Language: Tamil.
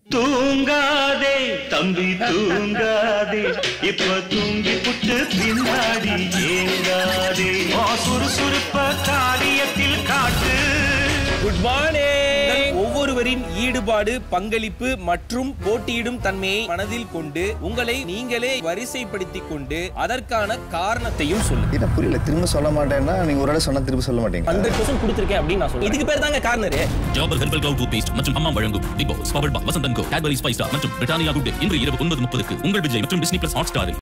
தூங்காதே தம்பி தூங்காதே இப்ப தூங்கி புட்டு பின்னாடி ஏங்காதே உன் சுறுசுறுப்ப காரியத்தில் காட்டு குட் மார்னிங் ஒவ்வொருவரின் ஈடுபாடு பங்களிப்பு மற்றும் போட்டியிடும் தன்மையை மனதில் கொண்டு உங்களை நீங்களே வரிசைப்படுத்திக் கொண்டு அதற்கான காரணத்தையும் சொல்லுங்க என்ன புரியல திரும்ப சொல்ல மாட்டேன்னா நீங்க ஒரு இடம் சொன்னா திரும்ப சொல்ல மாட்டீங்க ஹண்ட்ரட் பர்சன்ட் கொடுத்துருக்கேன் அப்படின்னு நான் சொல்றேன் இதுக்கு பேர் தாங்க corner Jafar herbal cloud toothpaste மற்றும் அம்மா வழங்கும் big boss powered by Vasanthan co Cadbury spice star மற்றும் பிரிட்டானியா குட் டே இன்று இரவு ஒன்பது முப்பதுக்கு உங்கள் விஜய் மற்றும் டிஸ்னி பிளஸ் ஹாட் ஸ்டாரில்